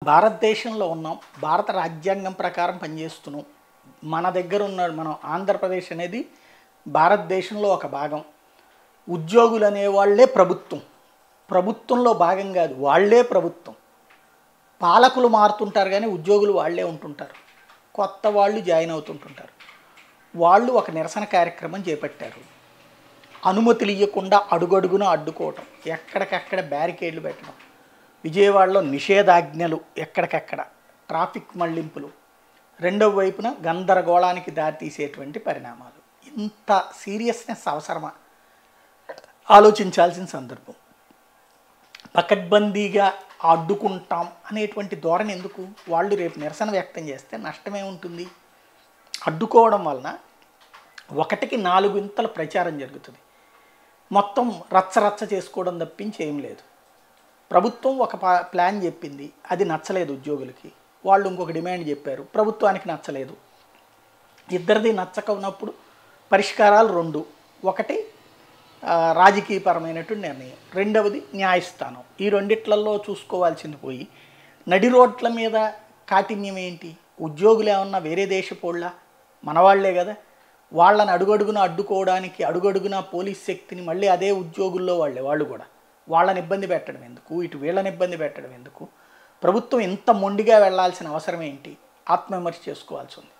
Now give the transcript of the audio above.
భారతదేశంలో ఉన్నాం భారత రాజ్యాంగం ప్రకారం పనిచేస్తున్నాం మన దగ్గర ఉన్న మనం ఆంధ్రప్రదేశ్ అనేది భారతదేశంలో ఒక భాగం ఉద్యోగులు అనేవాళ్లే ప్రభుత్వం ప్రభుత్వంలో భాగం కాదు వాళ్ళే ప్రభుత్వం పాలకులు మారుతుంటారు కానీ ఉద్యోగులు వాళ్ళే ఉంటుంటారు కొత్త వాళ్ళు జాయిన్ అవుతుంటుంటారు వాళ్ళు ఒక నిరసన కార్యక్రమం చేపట్టారు అనుమతులు ఇవ్వకుండా అడుగడుగున అడ్డుకోవటం ఎక్కడికక్కడ బ్యారికేడ్లు పెట్టడం విజయవాడలో నిషేధాజ్ఞలు ఎక్కడికక్కడ ట్రాఫిక్ మళ్లింపులు రెండవ వైపున గందరగోళానికి దారితీసేటువంటి పరిణామాలు ఇంత సీరియస్నెస్ అవసరమా ఆలోచించాల్సిన సందర్భం పకడ్బందీగా అడ్డుకుంటాం అనేటువంటి ధోరణి ఎందుకు వాళ్ళు రేపు నిరసన వ్యక్తం చేస్తే నష్టమే ఉంటుంది అడ్డుకోవడం వలన ఒకటికి నాలుగు ఇంతల ప్రచారం జరుగుతుంది మొత్తం రచ్చ రచ్చ చేసుకోవడం తప్పించి ఏం లేదు ప్రభుత్వం ఒక పా- ప్లాన్ చెప్పింది అది నచ్చలేదు ఉద్యోగులకి వాళ్ళు ఇంకొక డిమాండ్ చెప్పారు ప్రభుత్వానికి నచ్చలేదు ఇద్దరిది నచ్చక ఉన్నప్పుడు పరిష్కారాలు రెండు ఒకటి ఆ, రాజకీయపరమైనటువంటి నిర్ణయం రెండవది న్యాయస్థానం ఈ రెండిట్లలో చూసుకోవాల్సింది పోయి నడి రోడ్ల మీద కాఠిన్యం ఏంటి ఉద్యోగులు ఏమన్నా వేరే దేశపోళ్ళ మనవాళ్లే కదా వాళ్ళని అడుగడుగున అడ్డుకోవడానికి అడుగడుగున పోలీస్ శక్తిని మళ్ళీ అదే ఉద్యోగుల్లో వాళ్ళే వాళ్ళు కూడా వాళ్ళని ఇబ్బంది పెట్టడం ఎందుకు ఇటు వీళ్ళని ఇబ్బంది పెట్టడం ఎందుకు ప్రభుత్వం ఇంత మొండిగా వెళ్ళాల్సిన అవసరం ఏంటి ఆత్మవిమర్శ చేసుకోవాల్సి ఉంది